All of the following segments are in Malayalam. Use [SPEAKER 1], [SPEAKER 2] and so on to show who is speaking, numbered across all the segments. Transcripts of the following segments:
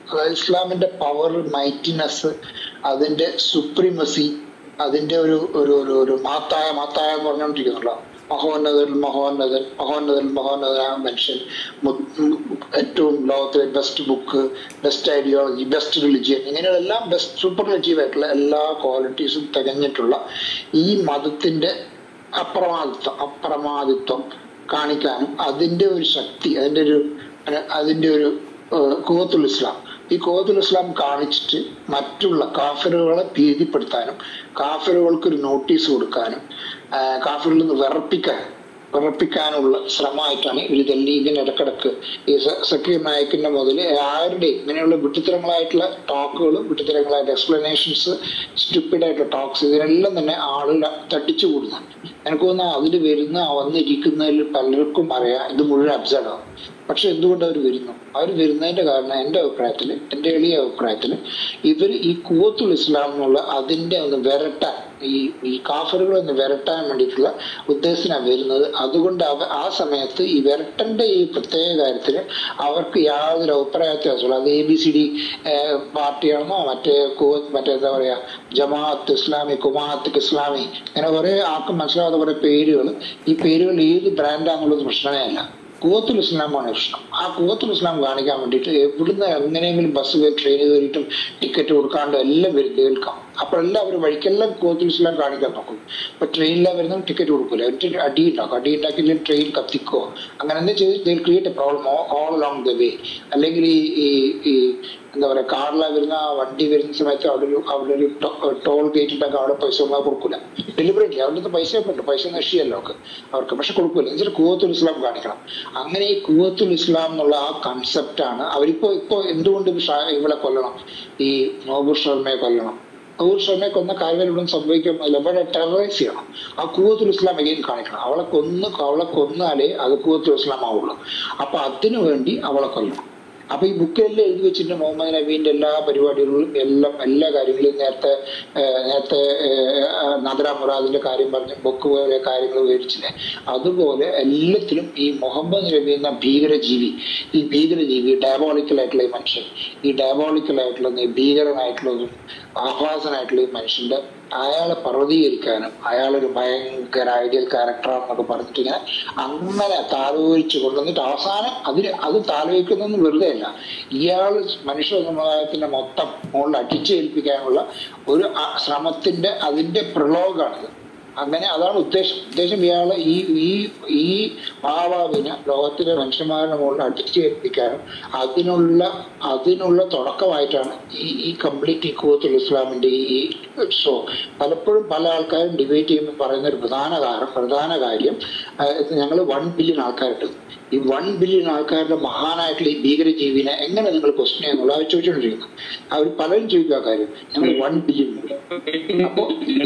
[SPEAKER 1] അതായത് ഇസ്ലാമിന്റെ പവർ മൈറ്റിനെസ് അതിന്റെ സുപ്രീമസി അതിന്റെ ഒരു ഒരു ഒരു ഒരു മഹത്തായ മഹത്തായ എന്ന് പറഞ്ഞുകൊണ്ടിരിക്കുന്നുള്ളൂ മഹോന്നതൻ മഹോന്നതൻ മഹോന്നതൻ മഹോന്നതനായ മനുഷ്യൻ മു- മു- ഏറ്റവും ലോകത്തിലെ best book best ideology best religion ഇങ്ങനെയുള്ള എല്ലാം ബെസ്റ്റ് സൂപ്പർലേറ്റീവ് ആയിട്ടുള്ള എല്ലാ ക്വാളിറ്റീസും തികഞ്ഞിട്ടുള്ള ഈ മതത്തിന്റെ അപ്രമാദിത്വം അപ്രമാദിത്വം കാണിക്കാനും അതിന്റെ ഒരു ശക്തി അതിന്റെ ഒരു അതിന്റെ ഒരു കൂവത്തുൽ ഇസ്ലാം ഈ കൂവത്തുൽ ഇസ്ലാം കാണിച്ചിട്ട് മറ്റുള്ള കാഫിറുകളെ ഭീതിപ്പെടുത്താനും കാഫിറുകൾക്ക് ഒരു നോട്ടീസ് കൊടുക്കാനും ആ, കാഫിറിൽ നിന്ന് വിറപ്പിക്കാനും വിറപ്പിക്കാനുള്ള ശ്രമമായിട്ടാണ് ഇവർ ഇതെല്ലാം ഇതിന് ഇടക്കിടക്ക് ഈ സ- സക്കീർ നായക്കിന്റെ മുതൽ ആരുടെയും ഇങ്ങനെയുള്ള വിട്ടിത്തരങ്ങളായിട്ടുള്ള ടോക്കുകളും വിട്ടിത്തരങ്ങളായിട്ട് എക്സ്പ്ലനേഷൻസ് സ്റ്റുപ്പിഡായിട്ടുള്ള ടോക്സ് ഇതിനെല്ലാം തന്നെ ആളുകൾ തട്ടിച്ചു കൂടുന്നുണ്ട് എനിക്ക് തോന്നുന്നു അതിൽ വരുന്ന വന്നിരിക്കുന്നതിൽ പലർക്കും അറിയാം ഇത് മുഴുവൻ അബ്സർഡ് ആവും പക്ഷെ എന്തുകൊണ്ട് അവർ വരുന്നു അവർ വരുന്നതിന്റെ കാരണം എൻ്റെ അഭിപ്രായത്തിൽ എൻ്റെ എളിയ അഭിപ്രായത്തിൽ ഇവർ ഈ കൂവത്തുൽ ഇസ്ലാം എന്നുള്ള അതിന്റെ ഒന്ന് വിരട്ടാൻ ഈ ഈ കാഫറുകൾ ഒന്ന് വിരട്ടാൻ വേണ്ടിയിട്ടുള്ള ഉദ്ദേശത്തിനാണ് വരുന്നത് അതുകൊണ്ട് അവ ആ സമയത്ത് ഈ വിരട്ടന്റെ ഈ പ്രത്യേക കാര്യത്തിൽ അവർക്ക് യാതൊരു അഭിപ്രായ വ്യത്യാസമില്ല അത് എ ബി സി ഡി പാർട്ടിയാണെന്നോ മറ്റേ കൂ- മറ്റേ എന്താ പറയാ ജമാഅത്ത് ഇസ്ലാമി കുമാഅത്ത് ഇസ്ലാമി ഇങ്ങനെ കുറെ ആർക്കും മനസ്സിലാവാത്ത കുറെ പേരുകൾ ഈ പേരുകൾ ഏത് ബ്രാൻഡാന്നുള്ളത് പ്രശ്നമേ അല്ല കൂവത്തുൽ ഇസ്ലാമാണ് പ്രശ്നം ആ കൂവത്തുൽ ഇസ്ലാം കാണിക്കാൻ വേണ്ടിയിട്ട് എവിടുന്ന് എങ്ങനെയെങ്കിലും ബസ് കയറി ട്രെയിൻ കയറിയിട്ടും ടിക്കറ്റ് കൊടുക്കാണ്ട് എല്ലാം വരും കേൾക്കാം അപ്പോഴെല്ലാം അവർ വഴിക്കെല്ലാം കൂവത്തുൽ ഇസ്ലാം കാണിക്കാൻ നോക്കും ഇപ്പൊ ട്രെയിനിലാണ് വരുന്നത് ടിക്കറ്റ് കൊടുക്കില്ല എന്നിട്ട് അടി ഉണ്ടാക്കും അടി ഉണ്ടാക്കിയില്ലെങ്കിൽ ട്രെയിൻ കത്തിക്കോ അങ്ങനെ എന്താ ചെയ്ത് create a problem all along the way അല്ലെങ്കിൽ ഈ ഈ ഈ എന്താ പറയാ കാറിലാണ് വരുന്ന ആ വണ്ടി വരുന്ന സമയത്ത് അവിടെ ഒരു അവിടെ ഒരു ടോൾ ഗേറ്റ് ഉണ്ടെങ്കിൽ അവിടെ പൈസ ഒന്നും കൊടുക്കില്ല ഡെലിബറേറ്റ്ലി അവരുടെ അടുത്ത് പൈസ ഒക്കെ ഉണ്ട് പൈസ നശിയല്ലോ അവർക്ക് അവർക്ക് പക്ഷെ കൊടുക്കില്ല എന്നുവെച്ചാൽ കൂവത്തുൽ ഇസ്ലാം കാണിക്കണം അങ്ങനെ ഈ കൂവത്തുൽ ഇസ്ലാം എന്നുള്ള ആ കൺസെപ്റ്റാണ് അവരിപ്പോ ഇപ്പോ എന്തുകൊണ്ട് ഷാ- ഇവളെ കൊല്ലണം ഈ നോബുർ ശർമ്മയെ കൊല്ലണം നോബുർ ശർമ്മയെ കൊന്ന കാര്യം ഇവിടെ സംഭവിക്കാൻ ഇവിടെ ടെററൈസ് ചെയ്യണം ആ കൂവത്തുൽ ഇസ്ലാം എഗെയിൻ കാണിക്കണം അവളെ കൊന്ന് അവളെ കൊന്നാലേ അത് കൂവത്തുൽ ഇസ്ലാം ആവുള്ളൂ അപ്പൊ അതിനു വേണ്ടി അവളെ കൊല്ലണം അപ്പൊ ഈ ബുക്കെല്ലാം എഴുതി വെച്ചിട്ട് മുഹമ്മദ് നബീന്റെ എല്ലാ പരിപാടികളും എല്ലാം എല്ലാ കാര്യങ്ങളും നേരത്തെ ഏഹ്, നേരത്തെ ഏഹ്, നദ്ര മുറാദിന്റെ കാര്യം പറഞ്ഞ ബുക്ക് പോലെ കാര്യങ്ങൾ വിവരിച്ചില്ലേ അതുപോലെ എല്ലാത്തിലും ഈ മുഹമ്മദ് നബി എന്ന ഭീകരജീവി ഈ ഭീകരജീവി ഡയബോളിക്കൽ ആയിട്ടുള്ള ഈ മനുഷ്യൻ ഈ ഡയബോളിക്കൽ ആയിട്ടുള്ള ഈ ഭീകരനായിട്ടുള്ളതും ആഹ്ലാസനായിട്ടുള്ള ഈ മനുഷ്യന്റെ അയാളെ പർവ്വതീകരിക്കാനും അയാളൊരു ഭയങ്കര ഐഡിയൽ ക്യാരക്ടറാണെന്നൊക്കെ പറഞ്ഞിട്ട് ഇങ്ങനെ അങ്ങനെ താലോചിച്ച് കൊണ്ടുവന്നിട്ട് അവസാനം അതിന് അത് താലോചിക്കുന്നൊന്നും വെറുതെ അല്ല ഇയാൾ മനുഷ്യ സമുദായത്തിന്റെ മൊത്തം മുകളിൽ അടിച്ചേൽപ്പിക്കാനുള്ള ഒരു ആ ശ്രമത്തിന്റെ അതിന്റെ പ്രലോഗാണിത് അങ്ങനെ അതാണ് ഉദ്ദേശം ഉദ്ദേശം ഇയാളെ ഈ ഈ ഈ മഹാഭാവിനെ ലോകത്തിലെ മനുഷ്യന്മാരുടെ മുകളിൽ അടിച്ചേൽപ്പിക്കാനും അതിനുള്ള അതിനുള്ള തുടക്കമായിട്ടാണ് ഈ ഈ കംപ്ലീറ്റ് ഇക്വത്തുൽ ഇസ്ലാമിന്റെ ഈ ഷോ പലപ്പോഴും പല ആൾക്കാരും ഡിബേറ്റ് ചെയ്യുമ്പോൾ പറയുന്ന ഒരു പ്രധാന കാരണം പ്രധാന കാര്യം ഞങ്ങൾ വൺ ബില്യൺ ആൾക്കാരുണ്ട് ഈ വൺ ബില്യൺ ആൾക്കാരുടെ മഹാനായിട്ടുള്ള ഈ ഭീകരജീവിനെ എങ്ങനെ നിങ്ങൾ ക്വസ്റ്റ്യൻ ചെയ്യുന്നുള്ളൂ അവർ ചോദിച്ചുകൊണ്ടിരിക്കുന്നു അവർ പലരും ചോദിക്കുക കാര്യം ഞങ്ങൾ വൺ ബില്യൺ അപ്പോ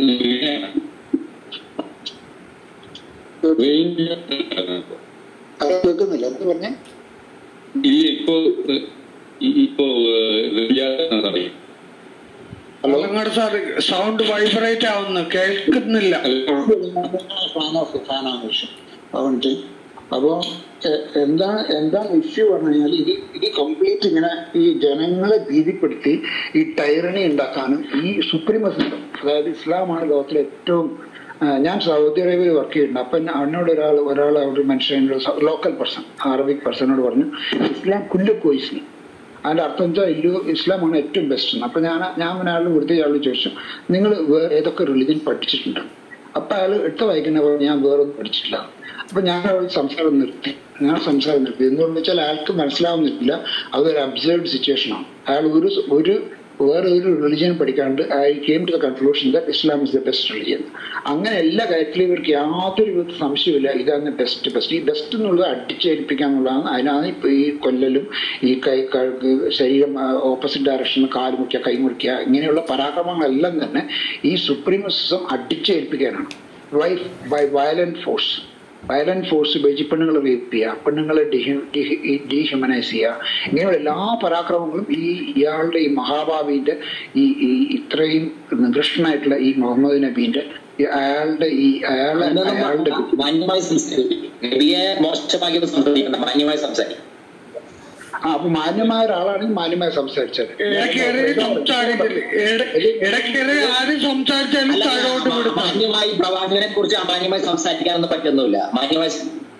[SPEAKER 1] അത് കേൾക്കുന്നില്ല എന്ത് പറഞ്ഞേ
[SPEAKER 2] ഈ ഇപ്പോ ഈ- ഇപ്പോ റിയാസ്
[SPEAKER 1] ഹലോ
[SPEAKER 3] നിങ്ങളുടെ സാർ സൗണ്ട് വൈബ്രേറ്റ് ആവുന്നു കേൾക്കുന്നില്ല
[SPEAKER 1] ഫാൻ ഓഫ് ഫാനാണ് വിഷയം അതുകൊണ്ട് അപ്പോ എ- എന്താണ് എന്താണ് ഇഷ്യൂ പറഞ്ഞു കഴിഞ്ഞാൽ ഇത് ഇത് കംപ്ലീറ്റ് ഇങ്ങനെ ഈ ജനങ്ങളെ ഭീതിപ്പെടുത്തി ഈ ടൈറണി ഉണ്ടാക്കാനും ഈ സുപ്രീമസിസം അതായത് ഇസ്ലാമാണ് ലോകത്തിലെ ഏറ്റവും ആ, ഞാൻ സൗദി അറേബ്യയിൽ വർക്ക് ചെയ്യുന്നുണ്ട് അപ്പൊ എന്നെ- എന്നോട് ഒരാൾ ഒരാൾ അവിടെ മനുഷ്യൻ ലോക്കൽ പേഴ്സൺ അറബിക് പേഴ്സണോട് പറഞ്ഞു ഇസ്ലാം കുല്ലു കോയിസ്ലി അതിന്റെ അർത്ഥം വെച്ചാൽ ഇല്ലു ഇസ്ലാമാണ് ഏറ്റവും ബെസ്റ്റ് അപ്പൊ ഞാൻ ഞാൻ ഒരാൾ വെറുതെ അയാൾ ചോദിച്ചു നിങ്ങൾ വേറെ ഏതൊക്കെ റിലിജൻ പഠിച്ചിട്ടുണ്ട് അപ്പൊ അയാൾ എടുത്ത് വായിക്കുന്ന പോലെ ഞാൻ വേറൊന്നും പഠിച്ചിട്ടില്ല അപ്പൊ ഞാൻ അവൾ സംസാരം നിർത്തി ഞാൻ സംസാരം നിർത്തി എന്തുകൊണ്ട് വെച്ചാൽ അയാൾക്ക് മനസ്സിലാവുന്നില്ല അതൊരു അബ്സേർഡ് സിറ്റുവേഷൻ ആണ് അയാൾ ഒരു ഒരു വേറെ ഒരു റിലിജിയൻ പഠിക്കാണ്ട് I came to the conclusion that Islam is the best religion അങ്ങനെ എല്ലാ കാര്യത്തിലും ഇവർക്ക് യാതൊരു വിധ സംശയമില്ല ഇതാണ് ബെസ്റ്റ് ബെസ്റ്റ് ഈ ബെസ്റ്റ് എന്നുള്ളത് അടിച്ചേൽപ്പിക്കുക എന്നുള്ളതാണ് അതിനാണ് ഇപ്പൊ ഈ കൊല്ലലും ഈ കൈ കഴുക് ശരീരം ഓപ്പോസിറ്റ് ഡയറക്ഷനിൽ കാല് മുറിക്കുക കൈ മുറിക്കുക ഇങ്ങനെയുള്ള പരാക്രമങ്ങളെല്ലാം തന്നെ ഈ സുപ്രീമസിസം അടിച്ചേൽപ്പിക്കാനാണ് by by violent force violent force ഉപയോഗിച്ച് പെണ്ണുങ്ങളെ റേപ്പ് ചെയ്യുക പെണ്ണുങ്ങളെ ഡീഹ്യൂമനൈസ് ചെയ്യുക ഇങ്ങനെയുള്ള എല്ലാ പരാക്രമങ്ങളും ഈ ഇയാളുടെ ഈ മഹാഭാവിന്റെ ഈ ഈ ഇത്രയും നികൃഷ്ടനായിട്ടുള്ള ഈ മുഹമ്മദ് നബീന്റെ ഈ അയാളുടെ ഈ അയാളെ അയാളുടെ
[SPEAKER 4] മാന്യമായി സംസാരിക്കും നബിയെ മോശമാക്കിയത് സംസാരിക്കണം മാന്യമായി സംസാരിക്കും
[SPEAKER 1] ആ അപ്പൊ മാന്യമായ ഒരാളാണെങ്കിൽ മാന്യമായി സംസാരിച്ചത്
[SPEAKER 3] ഇടയ്ക്കേറി സംസാരിക്കില്ല ഇടയ്ക്കേറി ആരും സംസാരിച്ചാലും
[SPEAKER 4] അല്ല
[SPEAKER 3] താഴോട്ട് വിടുന്നു
[SPEAKER 4] മാന്യമായി പ്രവാചകനെ കുറിച്ച് അമാന്യമായി സംസാരിക്കാനൊന്നും പറ്റുന്നില്ല മാന്യമായി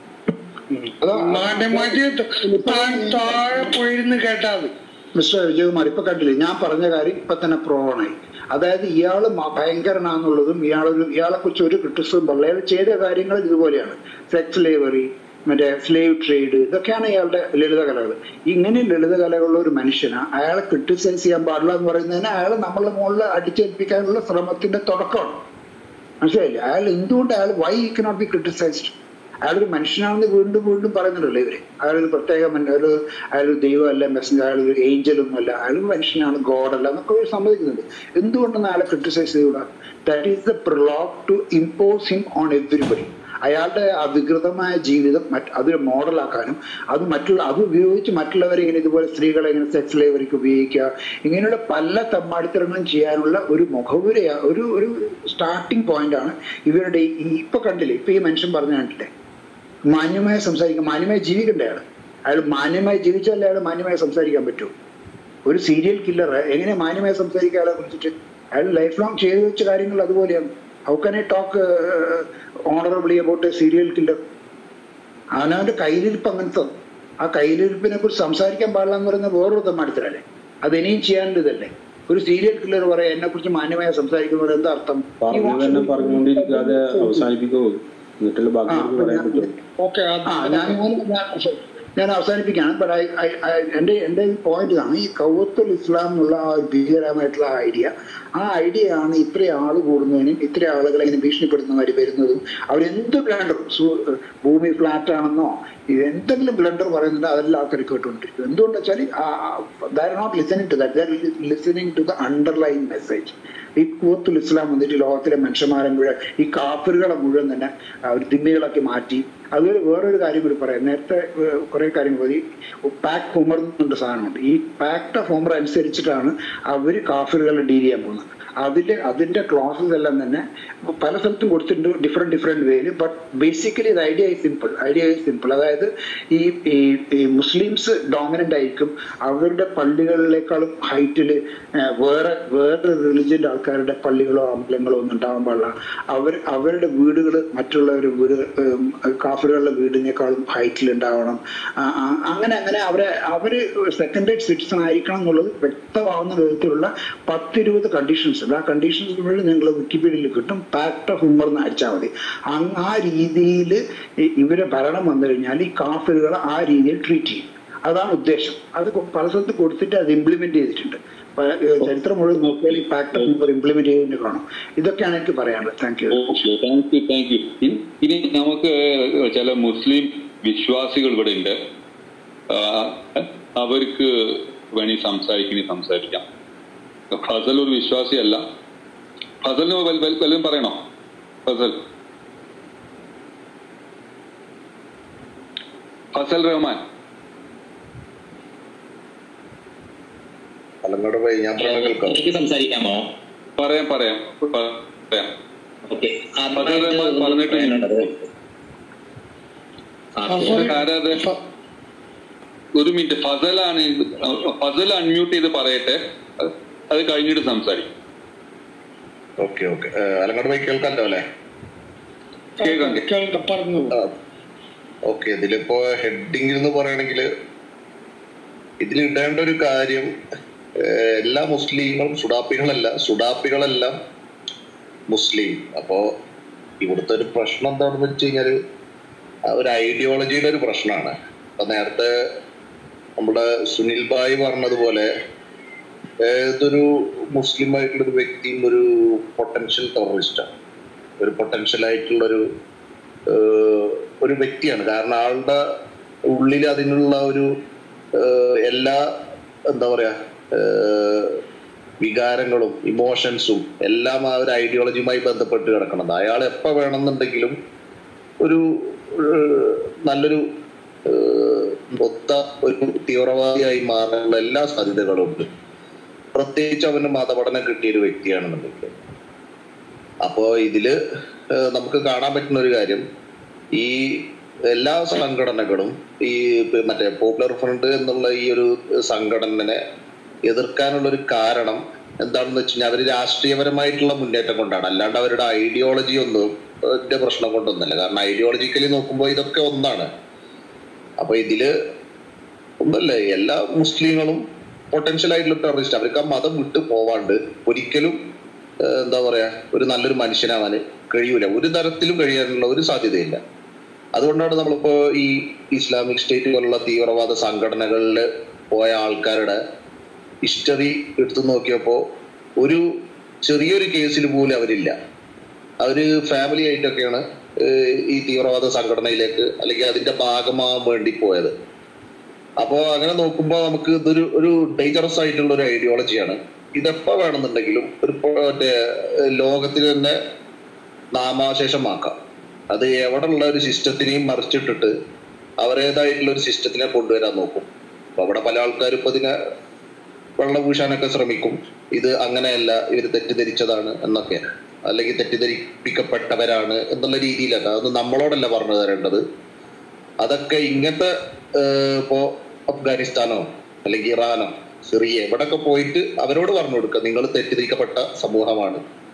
[SPEAKER 1] അതോ
[SPEAKER 3] മാന്യമായിട്ട് താൻ താഴെ പോയിരുന്ന് കേട്ടാ മതി
[SPEAKER 1] മിസ്റ്റർ വിജയകുമാർ ഇപ്പൊ കണ്ടില്ലേ ഞാൻ പറഞ്ഞ കാര്യം ഇപ്പൊ തന്നെ പ്രോണായി അതായത് ഇയാള് മ- ഭയങ്കരനാന്നുള്ളതും ഇയാളൊരു ഇയാളെ കുറിച്ച് ഒരു ക്രിട്ടിസിസം പറഞ്ഞില്ല അയാൾ ചെയ്ത കാര്യങ്ങൾ ഇതുപോലെയാണ് സെക്സ് ലേവറി മറ്റേ സ്ലേവ് ട്രേഡ് ഇതൊക്കെയാണ് ഇയാളുടെ ലളിതകലകൾ ഇങ്ങനെ ലളിതകലകളുള്ള ഒരു മനുഷ്യന് അയാളെ ക്രിട്ടിസൈസ് ചെയ്യാൻ പാടില്ല എന്ന് പറയുന്നതിന് അയാൾ നമ്മളെ മുകളിൽ അടിച്ചേൽപ്പിക്കാനുള്ള ശ്രമത്തിന്റെ തുടക്കമാണ് മനസ്സിലായില്ലേ അയാൾ എന്തുകൊണ്ട് അയാൾ വൈ ഈ കനോട്ട് ബി ക്രിട്ടിസൈസ്ഡ് അയാളൊരു മനുഷ്യനാണെന്ന് വീണ്ടും വീണ്ടും പറയുന്നുണ്ടല്ലോ ഇവര് അയാളൊരു പ്രത്യേക മൻ- ഒരു അയാളൊരു ദൈവമല്ല മെസ്സഞ്ചർ അയാളൊരു ഏഞ്ചലൊന്നും അല്ല അയാൾ മനുഷ്യനാണ് ഗോഡല്ല എന്നൊക്കെ അവർ സമ്മതിക്കുന്നുണ്ട് എന്തുകൊണ്ടെന്ന് അയാളെ ക്രിട്ടിസൈസ് ചെയ്യൂടാ that is the prologue to impose him on everybody അയാളുടെ അവികൃതമായ ജീവിതം മറ്റ് അതൊരു മോഡലാക്കാനും അത് മറ്റുള്ള അത് ഉപയോഗിച്ച് മറ്റുള്ളവരെ ഇങ്ങനെ ഇതുപോലെ സ്ത്രീകളെ ഇങ്ങനെ സെക്സ് ലേവർക്ക് ഉപയോഗിക്കുക ഇങ്ങനെയുള്ള പല തമ്മാടിത്തരങ്ങളും ചെയ്യാനുള്ള ഒരു മുഖവുര ഒരു ഒരു സ്റ്റാർട്ടിംഗ് പോയിന്റ് ആണ് ഇവരുടെ ഈ ഇപ്പൊ കണ്ടില്ലേ ഇപ്പൊ ഈ മനുഷ്യൻ പറഞ്ഞു കണ്ടില്ലേ മാന്യമായി സംസാരിക്കും മാന്യമായി ജീവിക്കണ്ടേ അയാൾ അയാൾ മാന്യമായി ജീവിച്ചാലേ അയാൾ മാന്യമായി സംസാരിക്കാൻ പറ്റൂ ഒരു സീരിയൽ കില്ലർ എങ്ങനെ മാന്യമായി സംസാരിക്കുക അയാളെ കുറിച്ചിട്ട് അയാൾ ലൈഫ് ലോങ് ചെയ്തു വെച്ച കാര്യങ്ങൾ അതുപോലെയാണ് how can I talk honourably about a serial killer അവനവന്റെ കയ്യിലിരിപ്പ് അങ്ങനത്തെ ആ കയ്യിലിരിപ്പിനെ കുറിച്ച് സംസാരിക്കാൻ പാടില്ല എന്ന് പറയുന്നത് വേറൊരു തമ്മാടിത്തരല്ലേ അത് ഇനിയും ചെയ്യാനുള്ളതല്ലേ ഒരു സീരിയൽ കില്ലർ പറയാം എന്നെ കുറിച്ച് മാന്യമായി സംസാരിക്കുന്നത് എന്താ അർത്ഥം He
[SPEAKER 5] പറഞ്ഞു
[SPEAKER 1] wants to
[SPEAKER 5] തന്നെ
[SPEAKER 1] be-
[SPEAKER 5] പറഞ്ഞുകൊണ്ടിരിക്കാതെ അവസാനിപ്പിക്കോ എന്നിട്ടുള്ള ബാക്കി
[SPEAKER 1] ആ,
[SPEAKER 5] നമുക്ക് പറയാൻ പറ്റുമോ
[SPEAKER 3] ഓക്കെ
[SPEAKER 1] ആ ഞാൻ ഞാൻ- ഞാൻ അവസാനിപ്പിക്കുകയാണ് ബട്ട് ഐ ഐ എന്റെ എന്റെ പോയിന്റ് ഇതാണ് ഈ കൗവത്തുൽ ഇസ്ലാം എന്നുള്ള ആ ഒരു ഭീകരമായിട്ടുള്ള ഐഡിയ ആ ഐഡിയ ആണ് ഇത്രയും ആള് കൂടുന്നതിനും ഇത്രയും ആളുകളെ ഇങ്ങനെ ഭീഷണിപ്പെടുത്തുന്നവർ വരുന്നതും അവരെന്ത് ബ്ലണ്ടർ ഭൂമി ഫ്ലാറ്റ് ആണെന്നോ ഇത് എന്തെങ്കിലും ബ്ലണ്ടർ പറയുന്നുണ്ട് അതെല്ലാം ആൾക്കാർ കേട്ടുകൊണ്ടിരിക്കും എന്തുകൊണ്ട് വെച്ചാൽ they're not listening to that listening to the underline message ഈ കൂത്തുൽ ഇസ്ലാം വന്നിട്ട് ലോകത്തിലെ മനുഷ്യന്മാരെ മുഴുവൻ ഈ കാഫറുകളെ മുഴുവൻ തന്നെ അവർ ദിമ്മികളാക്കി മാറ്റി അതുപോലെ വേറൊരു കാര്യം കൂടി പറയാം നേരത്തെ ഏഹ്, കുറെ കാര്യം പോയി പാക്ക് ഹോമർ എന്നുണ്ട് സാധനമുണ്ട് ഈ പാക്ട് ഓഫ് ഹോമർ അനുസരിച്ചിട്ടാണ് അവർ കാഫറുകളെ ഡീൽ ചെയ്യാൻ പോകുന്നത് അതിന്റെ അതിന്റെ ക്ലോസസ് എല്ലാം തന്നെ പല സ്ഥലത്തും കൊടുത്തിട്ടുണ്ട് ഡിഫറെന്റ് ഡിഫറെന്റ് വേയിൽ ബട്ട് ബേസിക്കലി ഇത് ഐഡിയ സിമ്പിൾ ഐഡിയ സിമ്പിൾ അതായത് ഈ ഈ ഈ മുസ്ലിംസ് ഡോമിനന്റ് ആയിരിക്കും അവരുടെ പള്ളികളിലേക്കാളും ഹൈറ്റിൽ വേറെ വേറെ റിലിജിയന്റെ ആൾക്കാരുടെ പള്ളികളോ അമ്പലങ്ങളോ ഒന്നും ഉണ്ടാവാൻ പാടില്ല അവർ അവരുടെ വീടുകൾ മറ്റുള്ളവരുടെ വീട് ഉം, കാഫറുകളുടെ വീടിനേക്കാളും ഹൈറ്റിൽ ഉണ്ടാവണം ആ, ആ, അങ്ങനെ അങ്ങനെ അവരെ അവര് സെക്കൻഡ് റേറ്റ് സിറ്റിസൺ ആയിരിക്കണം എന്നുള്ളത് വ്യക്തമാവുന്ന വിധത്തിലുള്ള പത്തിരുപത് കണ്ടീഷൻസ് ഉണ്ട് ആ കണ്ടീഷൻസ് മുഴുവൻ നിങ്ങൾ വിക്കിപീഡിയയിൽ കിട്ടും പാക്ട് ഓഫ് ഹുമർ എന്ന് അടിച്ചാൽ മതി അങ് ആ രീതിയിൽ ഇവരെ ഭരണം വന്നു കഴിഞ്ഞാൽ ഈ കാഫറുകളെ ആ രീതിയിൽ ട്രീറ്റ് ചെയ്യും അതാണ് ഉദ്ദേശം അത് കൊ- പല സ്ഥലത്ത് കൊടുത്തിട്ട് അത് ഇംപ്ലിമെന്റ് ചെയ്തിട്ടുണ്ട് പ- ഏഹ് ചരിത്രം മുഴുവൻ നോക്കിയാൽ ഈ പാക്ട് ഓഫ് ഹുമർ ഇംപ്ലിമെന്റ് ചെയ്തതിന് കാണും ഇതൊക്കെയാണ് എനിക്ക് പറയാനുള്ളത് thank you
[SPEAKER 2] okay thank you thank you ഇനി നമുക്ക് ചില മുസ്ലിം വിശ്വാസികൾ ഇവിടെ ഉണ്ട് ആ, അവർക്ക് വേണി സംസാരിക്കണി സംസാരിക്കാം ഫസൽ ഒരു വിശ്വാസിയല്ല ഫസലിന് വൽ- വൽ- വല്ലതും പറയണോ ഫസൽ ഫസൽ റഹ്മാൻ
[SPEAKER 6] അലങ്ങോട് പോയി ഞാൻ പറഞ്ഞ കേൾക്കാം
[SPEAKER 4] എനിക്ക് സംസാരിക്കാമോ
[SPEAKER 2] പറയാം പറയാം പറയാം
[SPEAKER 4] ഓക്കെ
[SPEAKER 2] ഫസൽ റഹ്മാൻ പറഞ്ഞിട്ട്
[SPEAKER 3] ഫസൽ-
[SPEAKER 2] ആരാത് ഒരു മിനിറ്റ് ഫസലാണ് ഇത്. ഫസൽ അൺമ്യൂട്ട് ചെയ്ത് പറയട്ടെ അത് അത് കഴിഞ്ഞിട്ട് സംസാരിക്കും
[SPEAKER 6] ഓക്കെ ഓക്കെ അലങ്ങോട് പോയി കേൾക്കാമല്ലോ അല്ലേ
[SPEAKER 2] കേൾക്കാം
[SPEAKER 3] കേൾക്കാം പറഞ്ഞു
[SPEAKER 6] ഓക്കെ ഇതിലിപ്പോ ഹെഡിങ് എന്ന് പറയണെങ്കിൽ ഇതിൽ ഇടേണ്ട ഒരു കാര്യം ഏഹ്, എല്ലാ മുസ്ലിങ്ങളും സുഡാപ്പികളല്ല സുഡാപ്പികളെല്ലാം മുസ്ലിം അപ്പോ ഇവിടുത്തെ ഒരു പ്രശ്നം എന്താണെന്ന് വെച്ച് കഴിഞ്ഞാല് ആ ഒരു ഐഡിയോളജിയുടെ ഒരു പ്രശ്നമാണ് അപ്പൊ നേരത്തെ നമ്മുടെ സുനിൽ ഭായ് പറഞ്ഞതുപോലെ ഏതൊരു മുസ്ലിം ആയിട്ടുള്ള ഒരു വ്യക്തിയും ഒരു പൊട്ടൻഷ്യൽ ടെററിസ്റ്റാണ് ഒരു പൊട്ടൻഷ്യൽ ആയിട്ടുള്ള ഒരു ഏഹ്, ഒരു വ്യക്തിയാണ് കാരണം ആളുടെ ഉള്ളിൽ അതിനുള്ള ഒരു ഏഹ്, എല്ലാ എന്താ പറയാ ഏഹ്, വികാരങ്ങളും ഇമോഷൻസും എല്ലാം ആ ഒരു ഐഡിയോളജിയുമായി ബന്ധപ്പെട്ട് കിടക്കുന്നത് അയാൾ എപ്പോ വേണമെന്നുണ്ടെങ്കിലും ഒരു ഏഹ്, നല്ലൊരു ഏഹ്, ഒത്ത ഒരു തീവ്രവാദിയായി മാറാനുള്ള എല്ലാ സാധ്യതകളും ഉണ്ട് പ്രത്യേകിച്ച് അവന് മതപഠനം കിട്ടിയ ഒരു വ്യക്തിയാണെന്നുണ്ടെങ്കിൽ അപ്പോ ഇതില് ഏഹ്, നമുക്ക് കാണാൻ പറ്റുന്ന ഒരു കാര്യം ഈ എല്ലാ സംഘടനകളും ഈ പ- മറ്റേ പോപ്പുലർ ഫ്രണ്ട് എന്നുള്ള ഈ ഒരു സംഘടനനെ എതിർക്കാനുള്ള ഒരു കാരണം എന്താണെന്ന് വെച്ച് കഴിഞ്ഞാൽ അവര് രാഷ്ട്രീയപരമായിട്ടുള്ള മുന്നേറ്റം കൊണ്ടാണ് അല്ലാണ്ട് അവരുടെ ഐഡിയോളജി ഒന്നും ന്റെ പ്രശ്നം കൊണ്ടൊന്നല്ല കാരണം ഐഡിയോളജിക്കലി നോക്കുമ്പോൾ ഇതൊക്കെ ഒന്നാണ് അപ്പൊ ഇതില് ഒന്നല്ലേ എല്ലാ മുസ്ലിങ്ങളും പൊട്ടൻഷ്യൽ ആയിട്ടുള്ള ടെററിസ്റ്റ് അവർക്ക് ആ മതം വിട്ടു പോവാണ്ട് ഒരിക്കലും ഏഹ്, എന്താ പറയാ ഒരു നല്ലൊരു മനുഷ്യനാവാന് കഴിയൂല ഒരു തരത്തിലും കഴിയാനുള്ള ഒരു സാധ്യതയില്ല അതുകൊണ്ടാണ് നമ്മളിപ്പോ ഈ ഇസ്ലാമിക് സ്റ്റേറ്റ് പോലുള്ള തീവ്രവാദ സംഘടനകളിൽ പോയ ആൾക്കാരുടെ ഹിസ്റ്ററി എടുത്തു നോക്കിയപ്പോ ഒരു ചെറിയൊരു കേസിൽ പോലും അവരില്ല അവര് ഫാമിലി ആയിട്ടൊക്കെയാണ് ഏഹ്, ഈ തീവ്രവാദ സംഘടനയിലേക്ക് അല്ലെങ്കിൽ അതിന്റെ ഭാഗമാകാൻ വേണ്ടി പോയത് അപ്പോ അങ്ങനെ നോക്കുമ്പോ നമുക്ക് ഇതൊരു ഒരു ഡേഞ്ചറസ് ആയിട്ടുള്ള ഒരു ഐഡിയോളജിയാണ് ഇതെപ്പോ വേണമെന്നുണ്ടെങ്കിലും ഒരു പ- മറ്റേ ഏഹ്, ലോകത്തിൽ തന്നെ നാമാശേഷമാക്കാം അത് എവിടെ ഉള്ള ഒരു സിസ്റ്റത്തിനെയും മറിച്ചിട്ടിട്ട് അവരേതായിട്ടുള്ള ഒരു സിസ്റ്റത്തിനെ കൊണ്ടുവരാൻ നോക്കും അപ്പൊ അവിടെ പല ആൾക്കാരും ഇപ്പൊ ഇതിനെ വെള്ളം പൂശാനൊക്കെ ശ്രമിക്കും ഇത് അങ്ങനെയല്ല ഇവർ തെറ്റിദ്ധരിച്ചതാണ് എന്നൊക്കെ അല്ലെങ്കിൽ തെറ്റിദ്ധരിപ്പിക്കപ്പെട്ടവരാണ് എന്നുള്ള രീതിയിലൊക്കെ അതൊന്നും നമ്മളോടല്ല പറഞ്ഞു തരേണ്ടത് അതൊക്കെ ഇങ്ങനത്തെ ഏഹ്, ഇപ്പോ അഫ്ഗാനിസ്ഥാനോ അല്ലെങ്കിൽ ഇറാനോ സിറിയ ഇവിടൊക്കെ പോയിട്ട് അവരോട് പറഞ്ഞു കൊടുക്കുക നിങ്ങൾ തെറ്റിദ്ധരിക്കപ്പെട്ട സമൂഹമാണ്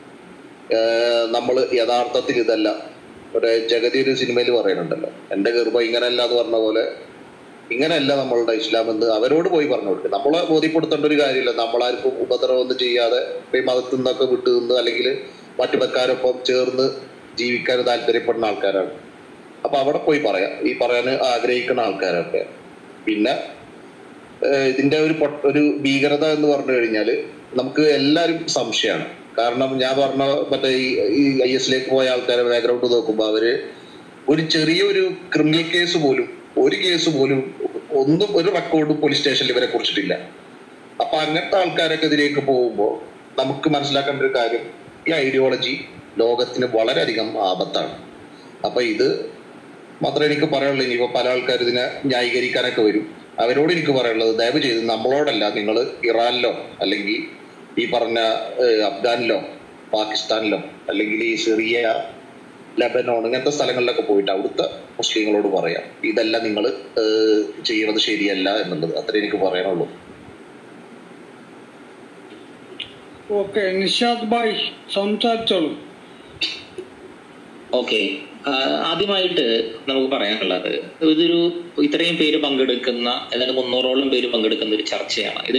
[SPEAKER 6] നമ്മൾ യഥാർത്ഥത്തിൽ ഇതല്ല ഒരു ജഗതി ഒരു സിനിമയിൽ പറയുന്നുണ്ടല്ലോ എന്റെ ഗർഭം ഇങ്ങനെയല്ല എന്ന് പറഞ്ഞ പോലെ ഇങ്ങനെയല്ല നമ്മളുടെ ഇസ്ലാം എന്ന് അവരോട് പോയി പറഞ്ഞു കൊടുക്കുക നമ്മളെ ബോധ്യപ്പെടുത്തേണ്ട ഒരു കാര്യമില്ല നമ്മളാർക്കും ഉപദ്രവം ഒന്നും ചെയ്യാതെ ഇപ്പൊ ഈ മതത്തിൽ നിന്നൊക്കെ വിട്ടു നിന്ന് അല്ലെങ്കിൽ മറ്റു മതക്കാരൊപ്പം ചേർന്ന് ജീവിക്കാൻ താല്പര്യപ്പെടുന്ന ആൾക്കാരാണ് അപ്പൊ അവിടെ പോയി പറയാം ഈ പറയാൻ ആഗ്രഹിക്കുന്ന ആൾക്കാരൊക്കെ പിന്നെ ഏഹ് ഇതിന്റെ ഒരു പൊട്ട- ഒരു ഭീകരത എന്ന് പറഞ്ഞു കഴിഞ്ഞാല് നമുക്ക് എല്ലാരും സംശയമാണ് കാരണം ഞാൻ പറഞ്ഞ മറ്റേ ഈ ഈ ഐ എസിലേക്ക് പോയ ആൾക്കാരെ ബാക്ക്ഗ്രൗണ്ട് നോക്കുമ്പോൾ അവര് ഒരു ചെറിയൊരു ക്രിമിനൽ കേസ് പോലും ഒരു കേസ് പോലും ഒന്നും ഒരു റെക്കോർഡും പോലീസ് സ്റ്റേഷനിൽ ഇവരെ കുറിച്ചിട്ടില്ല അപ്പൊ അങ്ങനത്തെ ആൾക്കാരൊക്കെ ഇതിലേക്ക് പോകുമ്പോൾ നമുക്ക് മനസ്സിലാക്കേണ്ട ഒരു കാര്യം ഈ ഐഡിയോളജി ലോകത്തിന് വളരെയധികം ആപത്താണ് അപ്പൊ ഇത് മാത്രമേ എനിക്ക് പറയാനുള്ളൂ ഇനിയിപ്പോ പല ആൾക്കാർ ഇതിനെ ന്യായീകരിക്കാനൊക്കെ വരും അവരോട് എനിക്ക് പറയാനുള്ളത് ദയവ് ചെയ്ത് നമ്മളോടല്ല നിങ്ങൾ ഇറാനിലോ അല്ലെങ്കിൽ ഈ പറഞ്ഞ ഏഹ്, അഫ്ഗാനിലോ പാകിസ്ഥാനിലോ അല്ലെങ്കിൽ ഈ സിറിയ ലബനോൺ ഇങ്ങനത്തെ സ്ഥലങ്ങളിലൊക്കെ പോയിട്ട് അവിടുത്തെ മുസ്ലിങ്ങളോട് പറയാം ഇതെല്ലാം നിങ്ങൾ ചെയ്യുന്നത് ശരിയല്ല എന്നുള്ളത് അത്രേ എനിക്ക് പറയാനുള്ളൂ
[SPEAKER 3] ഓക്കെ നിഷാദ് ഭായ് സംസാരിച്ചോളൂ
[SPEAKER 4] ഓക്കെ ആദ്യമായിട്ട് നമുക്ക് പറയാനുള്ളത് ഇതൊരു ഇത്രയും പേര് പങ്കെടുക്കുന്ന ഏതാണ്ട് മുന്നൂറോളം പേര് പങ്കെടുക്കുന്ന ഒരു ചർച്ചയാണ് ഇതിൽ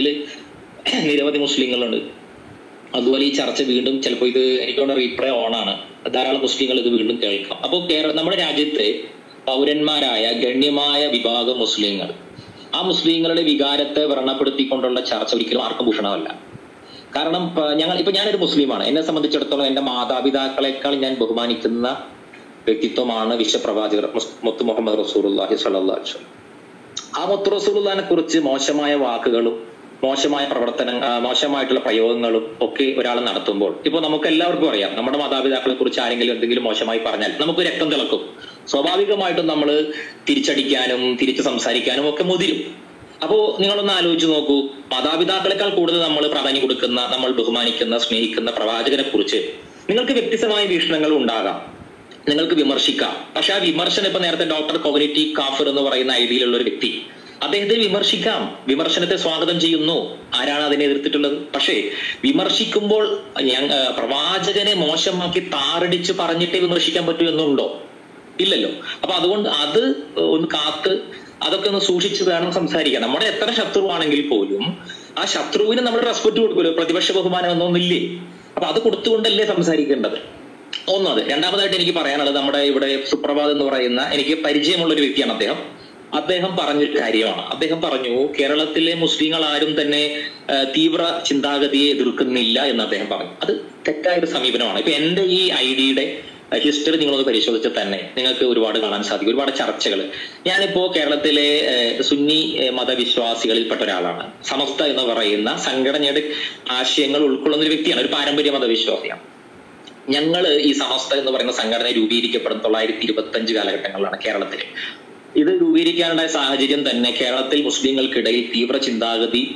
[SPEAKER 4] നിരവധി മുസ്ലിങ്ങളുണ്ട് അതുപോലെ ഈ ചർച്ച വീണ്ടും ചിലപ്പോൾ ഇത് എനിക്ക് തോന്നുന്നു റീപ്ലേ ഓൺ ആണ് ധാരാളം മുസ്ലിങ്ങൾ ഇത് വീണ്ടും കേൾക്കാം അപ്പോൾ കേരള നമ്മുടെ രാജ്യത്തെ പൗരന്മാരായ ഗണ്യമായ വിഭാഗം മുസ്ലിങ്ങൾ ആ മുസ്ലിങ്ങളുടെ വികാരത്തെ വ്രണപ്പെടുത്തിക്കൊണ്ടുള്ള ചർച്ച ഒരിക്കലും ആർക്കും ഭൂഷണമല്ല കാരണം പ- ഞങ്ങൾ ഇപ്പൊ ഞാനൊരു മുസ്ലിമാണ് എന്നെ സംബന്ധിച്ചിടത്തോളം എന്റെ മാതാപിതാക്കളെക്കാൾ ഞാൻ ബഹുമാനിക്കുന്ന വ്യക്തിത്വമാണ് വിശ്വപ്രവാചകർ മുസ്- മുത്ത് മുഹമ്മദ് റസൂലുള്ളാഹി സ്വല്ലല്ലാഹു അലൈഹി വസല്ലം ആ മുത്ത് റസൂലുള്ളാഹിനെ കുറിച്ച് മോശമായ വാക്കുകളും മോശമായ പ്രവർത്തന ആ, മോശമായിട്ടുള്ള പ്രയോഗങ്ങളും ഒക്കെ ഒരാൾ നടത്തുമ്പോൾ ഇപ്പൊ നമുക്ക് എല്ലാവർക്കും അറിയാം നമ്മുടെ മാതാപിതാക്കളെ കുറിച്ച് ആരെങ്കിലും എന്തെങ്കിലും മോശമായി പറഞ്ഞാൽ നമുക്ക് രക്തം തിളക്കും സ്വാഭാവികമായിട്ടും നമ്മൾ തിരിച്ചടിക്കാനും തിരിച്ചു സംസാരിക്കാനും ഒക്കെ മുതിരും അപ്പോ നിങ്ങളൊന്ന് ആലോചിച്ച് നോക്കൂ മാതാപിതാക്കളെക്കാൾ കൂടുതൽ നമ്മൾ പ്രാധാന്യം കൊടുക്കുന്ന നമ്മൾ ബഹുമാനിക്കുന്ന സ്നേഹിക്കുന്ന പ്രവാചകനെ കുറിച്ച് നിങ്ങൾക്ക് വ്യത്യസ്തമായ വീക്ഷണങ്ങൾ ഉണ്ടാകാം നിങ്ങൾക്ക് വിമർശിക്കാം പക്ഷെ ആ വിമർശനം ഇപ്പൊ നേരത്തെ ഡോക്ടർ കോഗ്നിറ്റീവ് കാഫർ എന്ന് പറയുന്ന ഐഡിയിലുള്ള ഒരു വ്യക്തി അദ്ദേഹത്തെ വിമർശിക്കാം വിമർശനത്തെ സ്വാഗതം ചെയ്യുന്നു ആരാണ് അതിനെ എതിർത്തിട്ടുള്ളത് പക്ഷേ വിമർശിക്കുമ്പോൾ ഞാൻ ആ, പ്രവാചകനെ മോശമാക്കി താറടിച്ച് പറഞ്ഞിട്ടേ വിമർശിക്കാൻ പറ്റൂ എന്നുണ്ടോ ഇല്ലല്ലോ അപ്പൊ അതുകൊണ്ട് അത് ഒന്ന് കാത്ത് അതൊക്കെ ഒന്ന് സൂക്ഷിച്ച് വേണം സംസാരിക്കാൻ നമ്മുടെ എത്ര ശത്രുവാണെങ്കിൽ പോലും ആ ശത്രുവിന് നമ്മൾ റെസ്പെക്ട് കൊടുക്കുമല്ലോ പ്രതിപക്ഷ ബഹുമാനം എന്നൊന്നില്ലേ അപ്പൊ അത് കൊടുത്തുകൊണ്ടല്ലേ സംസാരിക്കേണ്ടത് ഒന്നത് രണ്ടാമതായിട്ട് എനിക്ക് പറയാനുള്ളത് നമ്മുടെ ഇവിടെ സുപ്രഭാത് എന്ന് പറയുന്ന എനിക്ക് പരിചയമുള്ള ഒരു വ്യക്തിയാണ് അദ്ദേഹം അദ്ദേഹം പറഞ്ഞൊരു കാര്യമാണ് അദ്ദേഹം പറഞ്ഞു കേരളത്തിലെ മുസ്ലിങ്ങൾ ആരും തന്നെ ആ, തീവ്ര ചിന്താഗതിയെ എതിർക്കുന്നില്ല എന്ന് അദ്ദേഹം പറഞ്ഞു അത് തെറ്റായ ഒരു സമീപനമാണ് ഇപ്പൊ എന്റെ ഈ ഐഡിയുടെ ഹിസ്റ്ററി നിങ്ങളൊന്ന് പരിശോധിച്ചാൽ തന്നെ നിങ്ങൾക്ക് ഒരുപാട് കാണാൻ സാധിക്കും ഒരുപാട് ചർച്ചകൾ ഞാനിപ്പോ കേരളത്തിലെ ഏഹ്, സുന്നി ഏഹ്, മതവിശ്വാസികളിൽപ്പെട്ട ഒരാളാണ് സമസ്ത എന്ന് പറയുന്ന സംഘടനയുടെ ആശയങ്ങൾ ഉൾക്കൊള്ളുന്ന ഒരു വ്യക്തിയാണ് ഒരു പാരമ്പര്യ മതവിശ്വാസിയാണ് ഞങ്ങൾ ഈ സമസ്ത എന്ന് പറയുന്ന സംഘടന രൂപീകരിക്കപ്പെടുന്ന തൊള്ളായിരത്തി ഇരുപത്തി അഞ്ച് കാലഘട്ടങ്ങളിലാണ് കേരളത്തിൽ ഇത് രൂപീകരിക്കാനുള്ള സാഹചര്യം തന്നെ കേരളത്തിൽ മുസ്ലിങ്ങൾക്കിടയിൽ തീവ്ര ചിന്താഗതി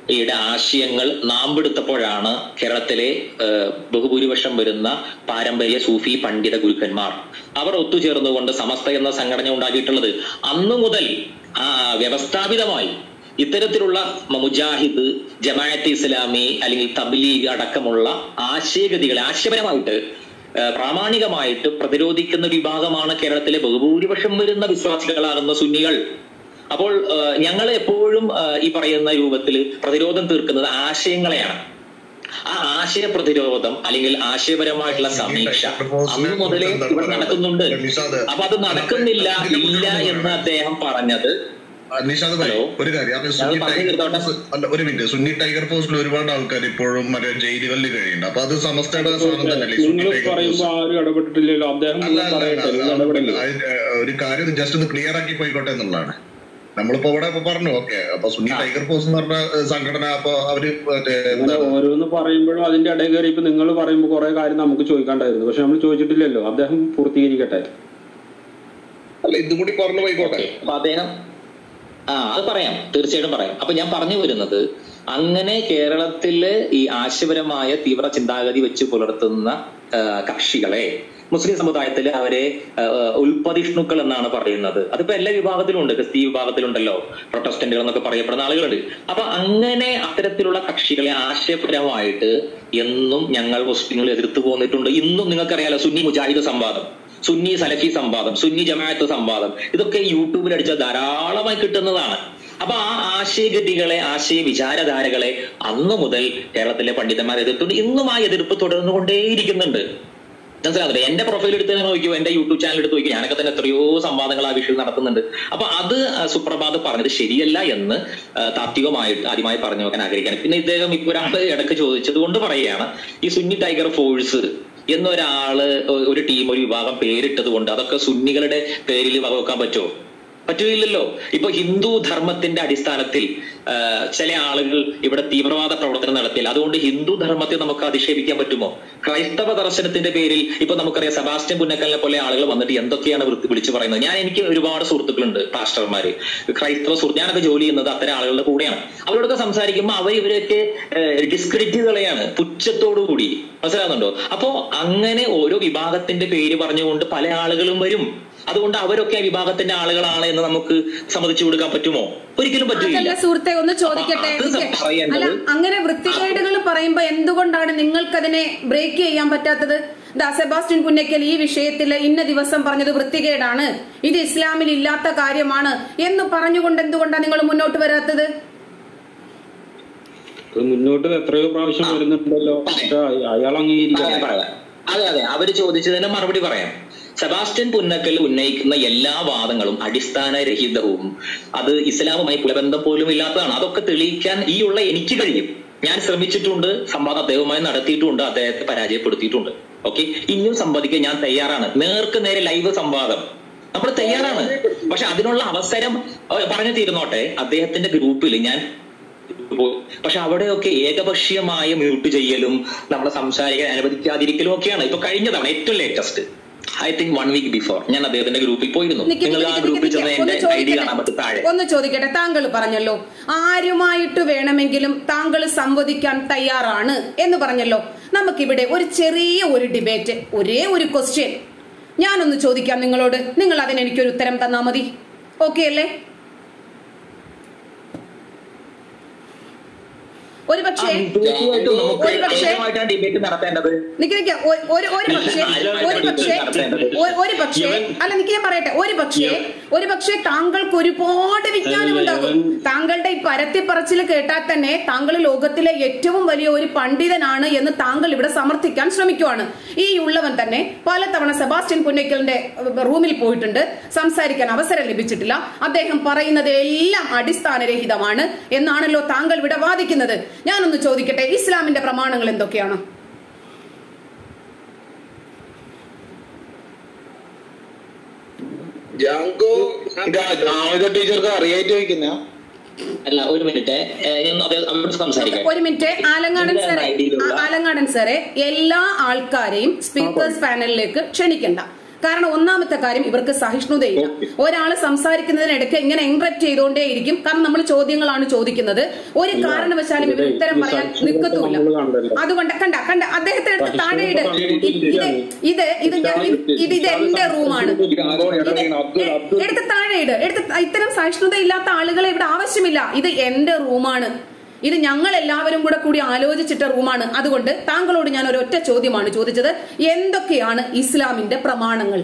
[SPEAKER 4] യുടെ ആശയങ്ങൾ നാമ്പെടുത്തപ്പോഴാണ് കേരളത്തിലെ ഏഹ്, ബഹുഭൂരിപക്ഷം വരുന്ന പാരമ്പര്യ സൂഫി പണ്ഡിത ഗുരുക്കന്മാർ അവർ ഒത്തുചേർന്നുകൊണ്ട് സമസ്ത എന്ന സംഘടന ഉണ്ടാക്കിയിട്ടുള്ളത് അന്നു മുതൽ ആ വ്യവസ്ഥാപിതമായി ഇത്തരത്തിലുള്ള മ- മുജാഹിദ് ജമാഅത്ത് ഇസ്ലാമി അല്ലെങ്കിൽ തബ്ലീഗ് അടക്കമുള്ള ആശയഗതികളെ ആശയപരമായിട്ട് ഏഹ്, പ്രാമാണികമായിട്ട് പ്രതിരോധിക്കുന്ന വിഭാഗമാണ് കേരളത്തിലെ ബഹുഭൂരിപക്ഷം വരുന്ന വിശ്വാസികളാകുന്ന സുന്നികൾ അപ്പോൾ ഏഹ്, ഞങ്ങൾ എപ്പോഴും ഏഹ്, ഈ പറയുന്ന രൂപത്തിൽ പ്രതിരോധം തീർക്കുന്നത് ആശയങ്ങളെയാണ് ആ ആശയ പ്രതിരോധം അല്ലെങ്കിൽ ആശയപരമായിട്ടുള്ള സമീക്ഷ അന്ന് മുതലേ ഇവിടെ നടക്കുന്നുണ്ട് അപ്പൊ അത് നടക്കുന്നില്ല ഇല്ല എന്ന് അദ്ദേഹം പറഞ്ഞത്
[SPEAKER 6] നിഷാദ് ഭായി
[SPEAKER 4] ഹലോ.
[SPEAKER 6] ഒരു കാര്യം അപ്പൊ
[SPEAKER 4] ഞാൻ
[SPEAKER 6] സുന്നി
[SPEAKER 4] പറഞ്ഞു
[SPEAKER 6] ടൈഗർ
[SPEAKER 4] തീർത്തോട്ടെ.
[SPEAKER 6] ഫോഴ്സ് അല്ല ഒരു മിനിറ്റ് സുന്നി ടൈഗർ ഫോഴ്സിൽ ഒരുപാട് ആൾക്കാർ ഇപ്പോഴും മറ്റേ ജയിലുകളിൽ കഴിയുന്നുണ്ട് അപ്പൊ അത് സമസ്തയുടെ സാധനം തന്നെയല്ലേ ഈ സുന്നി
[SPEAKER 5] നിങ്ങൾ
[SPEAKER 6] ടൈഗർ
[SPEAKER 5] പറയുമ്പോ
[SPEAKER 6] ഫോഴ്സ്
[SPEAKER 5] ആരും ഇടപെട്ടിട്ടില്ലല്ലോ അദ്ദേഹം
[SPEAKER 6] അല്ല
[SPEAKER 5] നിങ്ങൾ
[SPEAKER 6] അല്ല അല്ല
[SPEAKER 5] പറയട്ടെ നിങ്ങൾ
[SPEAKER 6] അത്
[SPEAKER 5] ഇടപെടില്ല
[SPEAKER 6] അത് ഒരു കാര്യം ജസ്റ്റ് ഒന്ന് ക്ലിയർ ആക്കി പോയിക്കോട്ടെ എന്നുള്ളതാണ് നമ്മളിപ്പോ ഇവിടെ ഇപ്പൊ പറഞ്ഞു ഓക്കെ അപ്പൊ സുന്നി ടൈഗർ ഫോഴ്സ് എന്ന് പറഞ്ഞ ഏഹ്, സംഘടന അപ്പൊ അവര് മറ്റേ
[SPEAKER 5] അങ്ങനെ
[SPEAKER 6] എന്താണ്
[SPEAKER 5] ഓരോന്ന് പറയുമ്പോഴും അതിന്റെ ഇടയിൽ കയറി ഇപ്പൊ നിങ്ങൾ പറയുമ്പോൾ കുറെ കാര്യം നമുക്ക് ചോദിക്കാണ്ടായിരുന്നു പക്ഷെ നമ്മൾ ചോദിച്ചിട്ടില്ലല്ലോ അദ്ദേഹം പൂർത്തീകരിക്കട്ടെ
[SPEAKER 6] അല്ല ഇതും കൂടി പറഞ്ഞു പോയിക്കോട്ടെ
[SPEAKER 4] അപ്പൊ അദ്ദേഹം ആ അത് പറയാം തീർച്ചയായിട്ടും പറയാം അപ്പൊ ഞാൻ പറഞ്ഞു വരുന്നത് അങ്ങനെ കേരളത്തില് ഈ ആശയപരമായ തീവ്ര ചിന്താഗതി വെച്ച് പുലർത്തുന്ന ആ, കക്ഷികളെ മുസ്ലിം സമുദായത്തിൽ അവരെ ആ, ആ, ഉൽപ്പതിഷ്ണുക്കൾ എന്നാണ് പറയുന്നത് അതിപ്പോ എല്ലാ വിഭാഗത്തിലും ഉണ്ട് ക്രിസ്തീയ വിഭാഗത്തിലുണ്ടല്ലോ പ്രൊട്ടസ്റ്റന്റുകൾ എന്നൊക്കെ പറയപ്പെടുന്ന ആളുകളുണ്ട് അപ്പൊ അങ്ങനെ അത്തരത്തിലുള്ള കക്ഷികളെ ആശയപരമായിട്ട് എന്നും ഞങ്ങൾ മുസ്ലിങ്ങൾ എതിർത്ത് പോന്നിട്ടുണ്ട് ഇന്നും നിങ്ങൾക്കറിയാലോ സുന്നി മുജാഹിദ് സംവാദം സുന്നി സലഫി സംവാദം സുന്നി ജമാഅത്ത് സംവാദം ഇതൊക്കെ യൂട്യൂബിൽ അടിച്ചാൽ ധാരാളമായി കിട്ടുന്നതാണ് അപ്പൊ ആ ആശയഗതികളെ ആശയ വിചാരധാരകളെ അന്നു മുതൽ കേരളത്തിലെ പണ്ഡിതന്മാർ എതിർത്തുണ്ട് ഇന്നും ആ എതിർപ്പ് തുടർന്നുകൊണ്ടേയിരിക്കുന്നുണ്ട് മനസ്സിലാകുന്നില്ല എന്റെ പ്രൊഫൈൽ എടുത്ത് തന്നെ നോക്കിയോ എന്റെ യൂട്യൂബ് ചാനൽ എടുത്ത് നോക്കിയോ ഞാനൊക്കെ തന്നെ എത്രയോ സംവാദങ്ങൾ ആ വിഷയത്തിൽ നടത്തുന്നുണ്ട് അപ്പൊ അത് ആ, സുപ്രഭാത് പറഞ്ഞത് ശരിയല്ല എന്ന് ആ, താത്വികമായിട്ട് ആദ്യമായി പറഞ്ഞു നോക്കാൻ ആഗ്രഹിക്കുകയാണ് പിന്നെ ഇദ്ദേഹം ഇപ്പൊ ഒരാൾ ഇടയ്ക്ക് ചോദിച്ചത് കൊണ്ട് പറയുകയാണ് ഈ സുന്നി ടൈഗർ ഫോഴ്സ് എന്നൊരാള് ഒ- ഒരു ടീം ഒരു വിഭാഗം പേരിട്ടത് കൊണ്ട് അതൊക്കെ സുന്നികളുടെ പേരിൽ വകവെക്കാൻ പറ്റുമോ പറ്റുകയില്ലല്ലോ ഇപ്പൊ ഹിന്ദു ധർമ്മത്തിന്റെ അടിസ്ഥാനത്തിൽ ആ, ചില ആളുകൾ ഇവിടെ തീവ്രവാദ പ്രവർത്തനം നടത്തിയാൽ അതുകൊണ്ട് ഹിന്ദു ധർമ്മത്തെ നമുക്ക് അധിക്ഷേപിക്കാൻ പറ്റുമോ ക്രൈസ്തവ ദർശനത്തിന്റെ പേരിൽ ഇപ്പൊ നമുക്കറിയാം സെബാസ്റ്റ്യൻ പുന്നക്കലിനെ പോലെ ആളുകൾ വന്നിട്ട് എന്തൊക്കെയാണ് വൃത്തി വിളിച്ചു പറയുന്നത് ഞാൻ എനിക്ക് ഒരുപാട് സുഹൃത്തുക്കളുണ്ട് പാസ്റ്റർമാര് ക്രൈസ്തവ സുഹൃത്ത് ഞാനൊക്കെ ജോലി ചെയ്യുന്നത് അത്തരം ആളുകളുടെ കൂടെയാണ് അവരോടൊക്കെ സംസാരിക്കുമ്പോൾ അവർ ഇവരൊക്കെ ഡിസ്ക്രെഡിറ്റ് കളയാണ് പുച്ഛത്തോടു കൂടി മനസ്സിലാകുന്നുണ്ടോ അപ്പോ അങ്ങനെ ഓരോ വിഭാഗത്തിന്റെ പേര് പറഞ്ഞുകൊണ്ട് പല ആളുകളും വരും അതുകൊണ്ട് അവരൊക്കെ ആ വിഭാഗത്തിന്റെ ആളുകളാണ് എന്ന് നമുക്ക് സമ്മതിച്ചു കൊടുക്കാൻ പറ്റുമോ ഒരിക്കലും
[SPEAKER 7] അതല്ല
[SPEAKER 4] പറ്റില്ല
[SPEAKER 7] സുഹൃത്തെ ഒന്ന് ചോദിക്കട്ടെ
[SPEAKER 4] അപ്പൊ അത്
[SPEAKER 7] എനിക്ക്
[SPEAKER 4] പറയേണ്ടത്
[SPEAKER 7] അല്ല അങ്ങനെ വൃത്തികേടുകൾ പറയുമ്പോ എന്തുകൊണ്ടാണ് നിങ്ങൾക്കതിനെ ബ്രേക്ക് ചെയ്യാൻ പറ്റാത്തത് ദാ സെബാസ്റ്റ്യൻ പുന്നയ്ക്കൽ ഈ വിഷയത്തിൽ ഇന്ന ദിവസം പറഞ്ഞത് വൃത്തികേടാണ് ഇത് ഇസ്ലാമിൽ ഇല്ലാത്ത കാര്യമാണ് എന്ന് പറഞ്ഞുകൊണ്ട് എന്തുകൊണ്ടാണ് നിങ്ങൾ മുന്നോട്ട് വരാത്തത്
[SPEAKER 5] അത് മുന്നോട്ട് എത്രയോ പ്രാവശ്യം വരുന്നുണ്ടല്ലോ പക്ഷെ അയാൾ
[SPEAKER 4] പറയാം,
[SPEAKER 5] അംഗീകരിക്കണം
[SPEAKER 4] പറയാം. അതെ അതെ അവര് ചോദിച്ചതിന് മറുപടി പറയാം സെബാസ്റ്റ്യൻ പുന്നക്കൽ ഉന്നയിക്കുന്ന എല്ലാ വാദങ്ങളും അടിസ്ഥാനരഹിതവും അത് ഇസ്ലാമുമായി പുലബന്ധം പോലും ഇല്ലാത്തതാണ് അതൊക്കെ തെളിയിക്കാൻ ഈ ഉള്ള എനിക്ക് കഴിയും ഞാൻ ശ്രമിച്ചിട്ടുണ്ട് സംവാദം അദ്ദേഹവുമായി നടത്തിയിട്ടുണ്ട് അദ്ദേഹത്തെ പരാജയപ്പെടുത്തിയിട്ടുണ്ട് ഓക്കെ ഇനിയും സംവദിക്കാൻ ഞാൻ തയ്യാറാണ് നേർക്ക് നേരെ ലൈവ് സംവാദം നമ്മൾ തയ്യാറാണ് പക്ഷെ അതിനുള്ള അവസരം ഏഹ്, പറഞ്ഞു തീരുന്നോട്ടെ അദ്ദേഹത്തിന്റെ ഗ്രൂപ്പിൽ ഞാൻ പോയി. പക്ഷെ അവിടെയൊക്കെ ഏകപക്ഷീയമായ മ്യൂട്ട് ചെയ്യലും നമ്മളെ സംസാരിക്കാൻ അനുവദിക്കാതിരിക്കലും ഒക്കെയാണ് ഇപ്പൊ കഴിഞ്ഞ തവണ ഏറ്റവും latest I think one week before ഞാൻ അദ്ദേഹത്തിന്റെ ഗ്രൂപ്പിൽ പോയിരുന്നു
[SPEAKER 7] നിക്ക്
[SPEAKER 4] നിങ്ങൾ
[SPEAKER 7] നിക്ക്
[SPEAKER 4] ആ
[SPEAKER 7] നിക്ക്
[SPEAKER 4] ഗ്രൂപ്പിൽ
[SPEAKER 7] നിക്ക്
[SPEAKER 4] ചെന്ന്
[SPEAKER 7] ഒന്ന്
[SPEAKER 4] എന്റെ ഐ ഡി കാണാൻ പറ്റും താഴെ
[SPEAKER 7] ചോദിക്കട്ടെ ഒന്ന് ചോദിക്കട്ടെ താങ്കൾ പറഞ്ഞല്ലോ ആരുമായിട്ട് വേണമെങ്കിലും താങ്കൾ സംവദിക്കാൻ തയ്യാറാണ് എന്ന് പറഞ്ഞല്ലോ നമുക്കിവിടെ ഒരു ചെറിയ ഒരു ഡിബേറ്റ് ഒരേ ഒരു ക്വസ്റ്റ്യൻ ഞാനൊന്ന് ചോദിക്കാം നിങ്ങളോട് നിങ്ങൾ അതിന് എനിക്കൊരു ഉത്തരം തന്നാ മതി ഓക്കെ അല്ലേ ഒരു പക്ഷേ
[SPEAKER 4] തീർച്ചയായിട്ടും നമുക്ക്
[SPEAKER 7] ഒരു പക്ഷേ
[SPEAKER 4] ഏകമായിട്ടാണ് ഡിബേറ്റ് നടത്തേണ്ടത്
[SPEAKER 7] നിക്ക് നിക്ക് ഒ- ഒരു ഒരു പക്ഷേ ഒരു പക്ഷേ ഒ- ഒരു പക്ഷേ അല്ല നിക്ക് ഞാൻ പറയട്ടെ ഒരു പക്ഷേ ഒരു പക്ഷേ താങ്കൾക്ക് ഒരുപാട് വിജ്ഞാനമുണ്ടാകും താങ്കളുടെ ഈ പരത്തിപ്പറച്ചിൽ കേട്ടാൽ തന്നെ താങ്കൾ ലോകത്തിലെ ഏറ്റവും വലിയ ഒരു പണ്ഡിതനാണ് എന്ന് താങ്കൾ ഇവിടെ സമർത്ഥിക്കാൻ ശ്രമിക്കുവാണ് ഈ ഉള്ളവൻ തന്നെ പലതവണ സെബാസ്റ്റ്യൻ പുന്നയ്ക്കലിന്റെ റൂമിൽ പോയിട്ടുണ്ട് സംസാരിക്കാൻ അവസരം ലഭിച്ചിട്ടില്ല അദ്ദേഹം പറയുന്നത് എല്ലാം അടിസ്ഥാനരഹിതമാണ് എന്നാണല്ലോ താങ്കൾ ഇവിടെ വാദിക്കുന്നത് ഞാനൊന്ന് ചോദിക്കട്ടെ ഇസ്ലാമിന്റെ പ്രമാണങ്ങൾ എന്തൊക്കെയാണ്
[SPEAKER 1] ജാങ്കോ ജാമിക ടീച്ചർക്ക് അറിയായിട്ട് ചോദിക്കുന്ന
[SPEAKER 4] അല്ല ഒരു മിനിറ്റ് അവിടെ സംസാരിക്കാം
[SPEAKER 7] ഒരു മിനിറ്റ് ആലങ്ങാടൻ
[SPEAKER 4] ഇതിന്റെ
[SPEAKER 7] സാറേ
[SPEAKER 4] ഐഡിയിലുള്ള-
[SPEAKER 7] ആ- ആലങ്ങാടൻ സാറേ എല്ലാ ആൾക്കാരെയും സ്പീക്കേഴ്സ് പാനലിലേക്ക് ക്ഷണിക്കണ്ട കാരണം ഒന്നാമത്തെ കാര്യം ഇവർക്ക് സഹിഷ്ണുതയില്ല ഒരാൾ സംസാരിക്കുന്നതിനിടയ്ക്ക് ഇങ്ങനെ എൻക്രപ്റ്റ് ചെയ്തുകൊണ്ടേയിരിക്കും കാരണം നമ്മൾ ചോദ്യങ്ങളാണ് ചോദിക്കുന്നത് ഒരു കാരണവശാലും ഇവർ ഉത്തരം പറയാൻ നിൽക്കത്തുമില്ല അതുകൊണ്ട് കണ്ട കണ്ട അദ്ദേഹത്തെ എടുത്ത് താഴെയിട് ഇത് ഇത് ഇത് ഞാൻ ഇത് ഇത് ഇത് എന്റെ റൂമാണ് ഇത് എടുത്ത് താഴെയിട് എടുത്ത് ഇത്തരം സഹിഷ്ണുത ഇല്ലാത്ത ആളുകളെ ഇവിടെ ആവശ്യമില്ല ഇത് എന്റെ റൂമാണ് ഇത് ഞങ്ങൾ എല്ലാവരും കൂടെ കൂടി ആലോചിച്ചിട്ട റൂമാണ് അതുകൊണ്ട് താങ്കളോട് ഞാൻ ഒരു ഒറ്റ ചോദ്യമാണ് ചോദിച്ചത് എന്തൊക്കെയാണ് ഇസ്ലാമിന്റെ പ്രമാണങ്ങൾ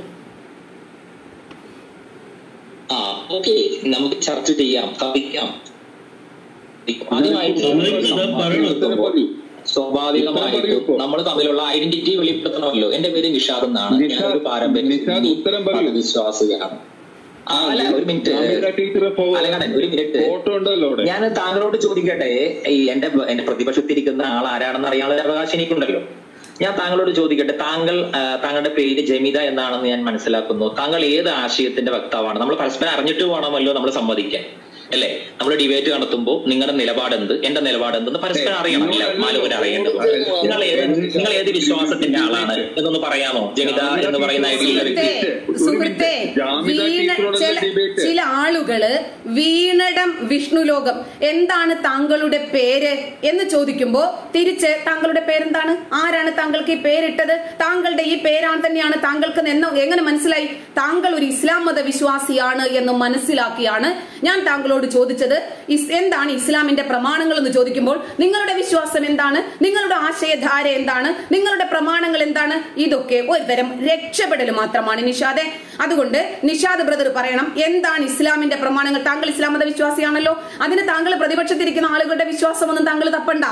[SPEAKER 4] ആ ഓക്കെ നമുക്ക് ചർച്ച ചെയ്യാം കവിക്കാം ആദ്യമായിട്ട്
[SPEAKER 2] ഉത്തരം പറയൂ
[SPEAKER 4] സ്വാഭാവികമായിട്ടും നമ്മൾ തമ്മിലുള്ള ഐഡന്റിറ്റി വെളിപ്പെടുത്തണമല്ലോ എന്റെ പേര് നിഷാദ് എന്നാണ്
[SPEAKER 2] നിഷാദ്,
[SPEAKER 4] ഞാനൊരു പാരമ്പര്യ
[SPEAKER 2] നിഷാദ് ഉത്തരം പറയൂ.
[SPEAKER 4] വിശ്വാസിയാണ് ആ, അല്ല ഒരു മിനിറ്റ്
[SPEAKER 2] ജാമിദ ടീച്ചറെ ഫോ-
[SPEAKER 4] അലങ്ങടൻ ഒരു മിനിറ്റ്
[SPEAKER 2] ഫോട്ടോ ഉണ്ടല്ലോ അവിടെ
[SPEAKER 4] ഞാൻ താങ്കളോട് ചോദിക്കട്ടെ ഈ എന്റെ എന്റെ പ്രതിപക്ഷത്തിരിക്കുന്ന ആൾ ആരാണെന്ന് അറിയാനുള്ള അവകാശം എനിക്കുണ്ടല്ലോ ഞാൻ താങ്കളോട് ചോദിക്കട്ടെ താങ്കൾ ആ, താങ്കളുടെ പേര് ജമിത എന്നാണെന്ന് ഞാൻ മനസ്സിലാക്കുന്നു താങ്കൾ ഏത് ആശയത്തിന്റെ വക്താവാണ് നമ്മൾ പരസ്പരം അറിഞ്ഞിട്ട് വേണമല്ലോ നമ്മൾ സമ്മതിക്കാൻ അല്ലേ നമ്മൾ ഡിബേറ്റ് നടത്തുമ്പോൾ നിങ്ങളുടെ നിലപാടെന്ത് എന്റെ നിലപാടെന്തെന്ന് പരസ്പരം അറിയണം ഇല്ല മാലോകൻ അറിയേണ്ടത് നിങ്ങൾ ഏത് നിങ്ങൾ ഏത് വിശ്വാസത്തിന്റെ ആളാണ് എന്നൊന്ന് പറയാമോ ജമിത എന്ന് പറയുന്ന ഐഡിയുള്ള
[SPEAKER 7] സുഹൃത്തെ
[SPEAKER 4] വ്യക്തി
[SPEAKER 7] സുഹൃത്തെ
[SPEAKER 2] ജാമിദ
[SPEAKER 7] വീണ
[SPEAKER 2] ടീച്ചറോടുള്ള
[SPEAKER 7] ചില
[SPEAKER 2] debate.
[SPEAKER 7] ചില ആളുകള് വീണടം വിഷ്ണുലോകം എന്താണ് താങ്കളുടെ പേര് എന്ന് ചോദിക്കുമ്പോ തിരിച്ച് താങ്കളുടെ പേരെന്താണ് ആരാണ് താങ്കൾക്ക് ഈ പേരിട്ടത് താങ്കളുടെ ഈ പേരാണ് തന്നെയാണ് താങ്കൾക്ക് എന്ന് എങ്ങനെ മനസ്സിലായി താങ്കൾ ഒരു ഇസ്ലാം മത വിശ്വാസിയാണ് എന്ന് മനസ്സിലാക്കിയാണ് ഞാൻ താങ്കളോട് ചോദിച്ചത് ഇസ് എന്താണ് ഇസ്ലാമിന്റെ പ്രമാണങ്ങൾ എന്ന് ചോദിക്കുമ്പോൾ നിങ്ങളുടെ വിശ്വാസം എന്താണ് നിങ്ങളുടെ ആശയധാര എന്താണ് നിങ്ങളുടെ പ്രമാണങ്ങൾ എന്താണ് ഇതൊക്കെ ഒരുതരം രക്ഷപ്പെടൽ മാത്രമാണ് നിഷാദെ അതുകൊണ്ട് നിഷാദ് ബ്രദർ പറയണം എന്താണ് ഇസ്ലാമിന്റെ പ്രമാണങ്ങൾ താങ്കൾ ഇസ്ലാം മത വിശ്വാസിയാണല്ലോ അതിന് താങ്കൾ പ്രതിപക്ഷത്തിരിക്കുന്ന ആളുകളുടെ വിശ്വാസമൊന്നും താങ്കൾ തപ്പണ്ട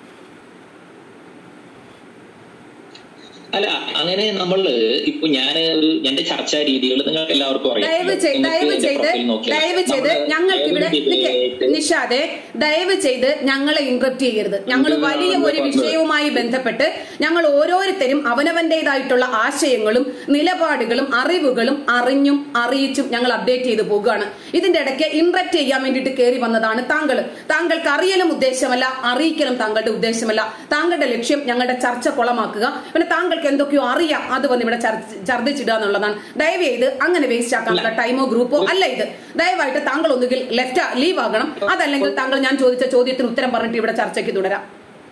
[SPEAKER 4] അല്ല അങ്ങനെ നമ്മൾ ഇപ്പൊ ഞാൻ ഒരു എന്റെ ചർച്ചാ രീതികൾ നിങ്ങൾക്ക് എല്ലാവർക്കും അറിയാം
[SPEAKER 7] ദയവ് ചെയ്ത്
[SPEAKER 4] നിങ്ങൾക്ക്
[SPEAKER 7] ദയവ്
[SPEAKER 4] എന്റെ
[SPEAKER 7] ചെയ്ത്
[SPEAKER 4] profile നോക്കിയാൽ
[SPEAKER 7] ദയവ് ചെയ്ത്
[SPEAKER 4] നമ്മള്
[SPEAKER 7] ഞങ്ങൾക്ക് ഇവിടെ
[SPEAKER 4] ഏതൊരു debate-
[SPEAKER 7] നിഷാദെ ദയവ് ചെയ്ത് ഞങ്ങളെ ഇൻട്രപ്റ്റ് ചെയ്യരുത് ഞങ്ങൾ വലിയ ഒരു വിഷയവുമായി ബന്ധപ്പെട്ട് ഞങ്ങൾ ഓരോരുത്തരും അവനവന്റേതായിട്ടുള്ള ആശയങ്ങളും നിലപാടുകളും അറിവുകളും അറിഞ്ഞും അറിയിച്ചും ഞങ്ങൾ അപ്ഡേറ്റ് ചെയ്ത് പോകുകയാണ് ഇതിന്റെ ഇടയ്ക്ക് ഇൻട്രപ്റ്റ് ചെയ്യാൻ വേണ്ടിയിട്ട് കയറി വന്നതാണ് താങ്കൾ താങ്കൾക്ക് അറിയലും ഉദ്ദേശമല്ല അറിയിക്കലും താങ്കളുടെ ഉദ്ദേശമല്ല താങ്കളുടെ ലക്ഷ്യം ഞങ്ങളുടെ ചർച്ച കുളമാക്കുക പിന്നെ താങ്കൾക്ക് എന്തൊക്കെയോ അറിയാം അത് വന്ന് ഇവിടെ ചർച്ച- ഛർദ്ദിച്ചിടുക എന്നുള്ളതാണ് ദയവ് ചെയ്ത് അങ്ങനെ വേസ്റ്റ് ആക്കാനുള്ള ടൈമോ ഗ്രൂപ്പോ അല്ല ഇത് ദയവായിട്ട് താങ്കൾ ഒന്നുകിൽ ലെഫ്റ്റ് ലീവ് ആകണം അതല്ലെങ്കിൽ താങ്കൾ ഞാൻ ചോദിച്ച ചോദ്യത്തിന് ഉത്തരം പറഞ്ഞിട്ട് ഇവിടെ ചർച്ചയ്ക്ക് തുടരാം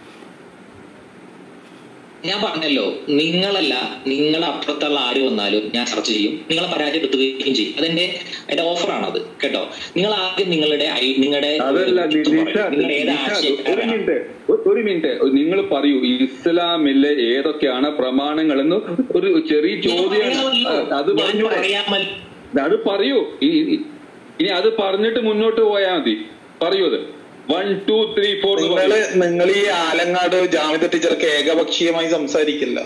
[SPEAKER 4] ഞാൻ പറഞ്ഞല്ലോ നിങ്ങളല്ല നിങ്ങൾ അപ്പുറത്തുള്ള ആര് വന്നാലും ഞാൻ ചർച്ച ചെയ്യും നിങ്ങളെ പരാജയപ്പെടുത്തുകയും ചെയ്യും അതെന്റെ എന്റെ ഓഫറാണത് കേട്ടോ നിങ്ങൾ ആദ്യം നിങ്ങളുടെ ഐ- നിങ്ങളുടെ
[SPEAKER 2] അതല്ല നി-
[SPEAKER 4] ഇത് പറയൂ.
[SPEAKER 2] നിഷാദ്
[SPEAKER 4] നിങ്ങൾ ഏത്
[SPEAKER 2] നിഷാദ്, ഒരു
[SPEAKER 4] ആശയക്കാരാണ്
[SPEAKER 2] മിനിറ്റ് ഒ- ഒരു മിനിറ്റ് നിങ്ങൾ പറയൂ ഇസ്ലാമിലെ ഏതൊക്കെയാണ് പ്രമാണങ്ങളെന്ന് ഒരു ചെറിയ
[SPEAKER 4] ഞാൻ
[SPEAKER 2] ചോദ്യമാണ്
[SPEAKER 4] പറയാമല്ലോ.
[SPEAKER 2] അത്
[SPEAKER 4] ഞാൻ
[SPEAKER 2] പറഞ്ഞു
[SPEAKER 4] പറയാമല്ലോ
[SPEAKER 2] അത് പറയൂ ഈ- ഈ- ഇനി അത് പറഞ്ഞിട്ട് മുന്നോട്ട് പോയാൽ മതി പറയൂ അത് വൺ ടു ത്രീ ഫോർ
[SPEAKER 8] നിങ്ങള് നിങ്ങൾ ഈ ആലങ്ങാട് ജാമിദ ടീച്ചർക്ക് ഏകപക്ഷീയമായി സംസാരിക്കില്ല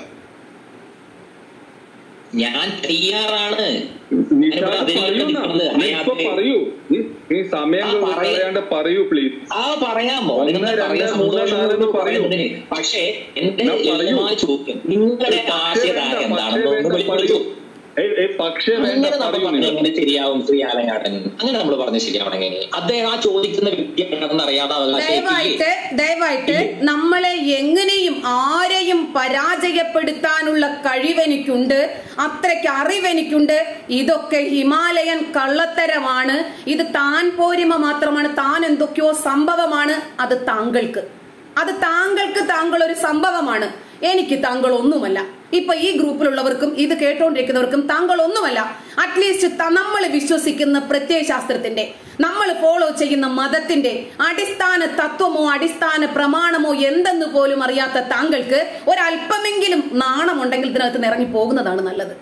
[SPEAKER 4] ഞാൻ തയ്യാറാണ്
[SPEAKER 2] നിഷാദ്
[SPEAKER 4] അതിന്
[SPEAKER 2] പറയൂ
[SPEAKER 4] വേണ്ടി
[SPEAKER 2] എന്നാ.
[SPEAKER 4] പറഞ്ഞത്
[SPEAKER 2] നീ ഇപ്പൊ
[SPEAKER 4] അയാൾക്ക്
[SPEAKER 2] പറയൂ നീ- നീ സമയം
[SPEAKER 4] ആ, പറയ്.
[SPEAKER 2] കളയാണ്ട് പറയൂ പ്ലീസ്
[SPEAKER 4] ആ പറയാമോ
[SPEAKER 2] ഒന്ന്,
[SPEAKER 4] അതിനെന്താ
[SPEAKER 2] രണ്ട്,
[SPEAKER 4] പറയാൻ
[SPEAKER 2] മൂന്ന്,
[SPEAKER 4] സന്തോഷം
[SPEAKER 2] നാല് എന്ന്
[SPEAKER 4] കൊണ്ട്
[SPEAKER 2] പറയൂ.
[SPEAKER 4] പറയുന്നതിന്. പക്ഷേ എന്റെ
[SPEAKER 2] ഞാൻ പറയൂ.
[SPEAKER 4] ലളിതമായ ചോദ്യം നിങ്ങളുടെ
[SPEAKER 2] പക്ഷേ
[SPEAKER 4] ആശയധാര
[SPEAKER 2] വേണ്ട,
[SPEAKER 4] എന്താണെന്ന്
[SPEAKER 2] പക്ഷേ
[SPEAKER 4] ഒന്ന്
[SPEAKER 2] വേണ്ട, പറയൂ.
[SPEAKER 4] വെളിപ്പെടുത്തൂ
[SPEAKER 2] ഏയ്, ഏയ്, പക്ഷേ വേണ്ട
[SPEAKER 4] അങ്ങനെ നമ്മൾ
[SPEAKER 2] പറയൂ
[SPEAKER 4] പറഞ്ഞ
[SPEAKER 2] നിങ്ങൾ
[SPEAKER 4] എങ്ങനെ ശരിയാവും ശ്രീ ആലങ്ങാടൻ അങ്ങനെ നമ്മൾ പറഞ്ഞ ശരിയാവണെങ്കിൽ അദ്ദേഹം ആ ചോദിക്കുന്ന വ്യക്തി എന്താണെന്ന് അറിയാതെ
[SPEAKER 7] ദയവായിട്ട് ദയവായിട്ട് നമ്മളെ എങ്ങനെയും ആരെയും പരാജയപ്പെടുത്താനുള്ള കഴിവെനിക്കുണ്ട് അത്രയ്ക്ക് അറിവെനിക്കുണ്ട് ഇതൊക്കെ ഹിമാലയൻ കള്ളത്തരമാണ് ഇത് താൻ പോരിമ മാത്രമാണ് താൻ എന്തൊക്കെയോ സംഭവമാണ് അത് താങ്കൾക്ക് അത് താങ്കൾക്ക് താങ്കൾ ഒരു സംഭവമാണ് എനിക്ക് താങ്കൾ ഒന്നുമല്ല ഇപ്പൊ ഈ ഗ്രൂപ്പിലുള്ളവർക്കും ഇത് കേട്ടോണ്ടിരിക്കുന്നവർക്കും താങ്കൾ ഒന്നുമല്ല അറ്റ്ലീസ്റ്റ് നമ്മൾ വിശ്വസിക്കുന്ന പ്രത്യയശാസ്ത്രത്തിന്റെ നമ്മൾ ഫോളോ ചെയ്യുന്ന മതത്തിന്റെ അടിസ്ഥാന തത്വമോ അടിസ്ഥാന പ്രമാണമോ എന്തെന്ന് പോലും അറിയാത്ത താങ്കൾക്ക് ഒരല്പമെങ്കിലും നാണമുണ്ടെങ്കിൽ ഇതിനകത്ത് നിന്ന് ഇറങ്ങി പോകുന്നതാണ് നല്ലത്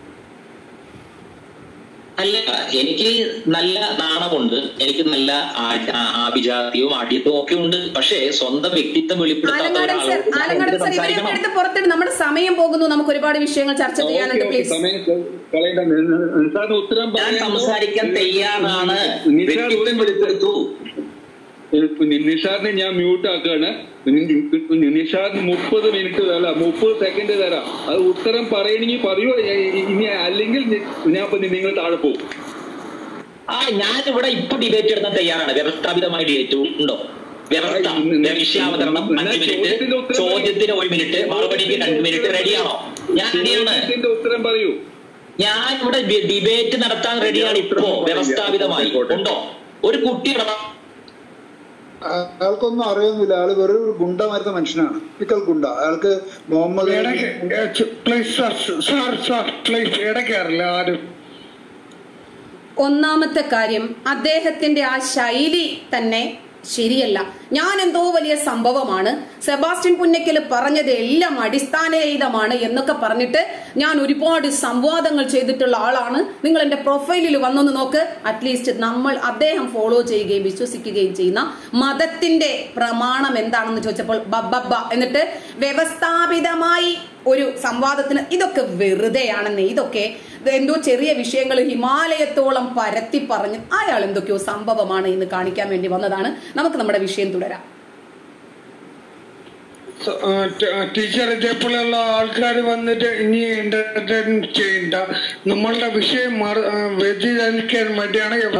[SPEAKER 4] അല്ല എനിക്ക് നല്ല നാണമുണ്ട് എനിക്ക് നല്ല ആ- ആ- ആഭിജാത്യവും ആഢ്യത്വവും ഒക്കെ ഉണ്ട് പക്ഷേ സ്വന്തം വ്യക്തിത്വം വെളിപ്പെടുത്താത്ത
[SPEAKER 7] ആലങ്ങാടൻ സർ
[SPEAKER 4] ഒരാളോട് ഞാൻ
[SPEAKER 7] ആലങ്ങാടൻ
[SPEAKER 4] എന്ത്
[SPEAKER 7] സർ ഇവരെയൊക്കെ
[SPEAKER 4] സംസാരിക്കണം
[SPEAKER 7] എടുത്ത് പുറത്തിട്ട് നമ്മുടെ സമയം പോകുന്നു നമുക്ക് ഒരുപാട് വിഷയങ്ങൾ ചർച്ച ചെയ്യാനുണ്ട്
[SPEAKER 2] ഓക്കേ, ഓക്കേ,
[SPEAKER 7] പ്ലീസ്
[SPEAKER 2] സമയം കളയണ്ട നിസാറിന് ഉത്തരം
[SPEAKER 4] ഞാൻ
[SPEAKER 2] പറയാൻ-
[SPEAKER 4] സംസാരിക്കാൻ തയ്യാറാണ്
[SPEAKER 2] നിസാർ ഒരു
[SPEAKER 4] വ്യക്തിത്വം വെളിപ്പെടുത്തൂ
[SPEAKER 2] നിഷാദിനെ ഞാൻ മ്യൂട്ട് ആക്കാണ് നി- നിഷാദിന് മുപ്പത് മിനിറ്റ് അല്ല മുപ്പത് സെക്കൻഡ് തരാം അത് ഉത്തരം പറയണമെങ്കിൽ പറയൂ ഇ- ഇനി അല്ലെങ്കിൽ നി- ഞാൻ ഇപ്പൊ നിങ്ങൾ താഴെ പോകും
[SPEAKER 4] ആ ഞാൻ ഇവിടെ ഇപ്പൊ ഡിബേറ്റ് എടുക്കാൻ തയ്യാറാണ് വ്യവസ്ഥാപിതമായ ഡിബേറ്റ് ഉണ്ടോ വ്യവസ്ഥ
[SPEAKER 2] ആ, ഇന്ന്
[SPEAKER 4] വിഷയാവതരണം
[SPEAKER 2] ഇന്ന്
[SPEAKER 4] അഞ്ച് മിനിറ്റ്
[SPEAKER 2] ചോദ്യത്തിന്റെ ഉത്തരം
[SPEAKER 4] ചോദ്യത്തിന് ഒരു മിനിറ്റ് മറുപടിക്ക് രണ്ട് മിനിറ്റ് റെഡിയാണോ ഞാൻ റെഡിയാണ്
[SPEAKER 2] ചോദ്യത്തിന്റെ ഉത്തരം പറയൂ
[SPEAKER 4] ഞാൻ ഇവിടെ ഡിബേറ്റ് നടത്താൻ റെഡിയാണ് ഇപ്പോ വ്യവസ്ഥാപിതമായി ഉണ്ടോ ഒരു കുട്ടിയുടെ
[SPEAKER 9] അയാൾക്കൊന്നും അറിയൊന്നുമില്ല അയാൾ വെറും ഒരു ഗുണ്ടമായിരുന്ന മനുഷ്യനാണ് പിക്കൽ ഗുണ്ട അയാൾക്ക് മുഹമ്മദ്
[SPEAKER 3] ഇടയ്ക്ക് please sir sir sir please ഇടയ്ക്കാറില്ല ആരും
[SPEAKER 7] ഒന്നാമത്തെ കാര്യം അദ്ദേഹത്തിന്റെ ആ ശൈലി തന്നെ ശരിയല്ല ഞാൻ എന്തോ വലിയ സംഭവമാണ് സെബാസ്റ്റ്യൻ പുന്നക്കൽ പറഞ്ഞത് എല്ലാം അടിസ്ഥാനരഹിതമാണ് എന്നൊക്കെ പറഞ്ഞിട്ട് ഞാൻ ഒരുപാട് സംവാദങ്ങൾ ചെയ്തിട്ടുള്ള ആളാണ് നിങ്ങൾ എന്റെ പ്രൊഫൈലിൽ വന്നൊന്ന് നോക്ക് അറ്റ്ലീസ്റ്റ് നമ്മൾ അദ്ദേഹം ഫോളോ ചെയ്യുകയും വിശ്വസിക്കുകയും ചെയ്യുന്ന മതത്തിന്റെ പ്രമാണം എന്താണെന്ന് ചോദിച്ചപ്പോൾ ബബ്ബ എന്നിട്ട് വ്യവസ്ഥാപിതമായി ഒരു സംവാദത്തിന് ഇതൊക്കെ വെറുതെയാണെന്നേ ഇതൊക്കെ എന്തോ ചെറിയ വിഷയങ്ങൾ ഹിമാലയത്തോളം പരത്തി പറഞ്ഞ് അയാൾ എന്തൊക്കെയോ സംഭവമാണ് എന്ന് കാണിക്കാൻ വേണ്ടി വന്നതാണ് നമുക്ക് നമ്മുടെ വിഷയം തുടരാം
[SPEAKER 3] ടീച്ചർ ഇതേപോലെയുള്ള ആൾക്കാർ വന്നിട്ട് ഇനി എന്റർടൈൻ ചെയ്യണ്ട നമ്മളുടെ വിഷയം മാറി- ആ, വ്യതിചലിക്കാൻ വേണ്ടിയാണ്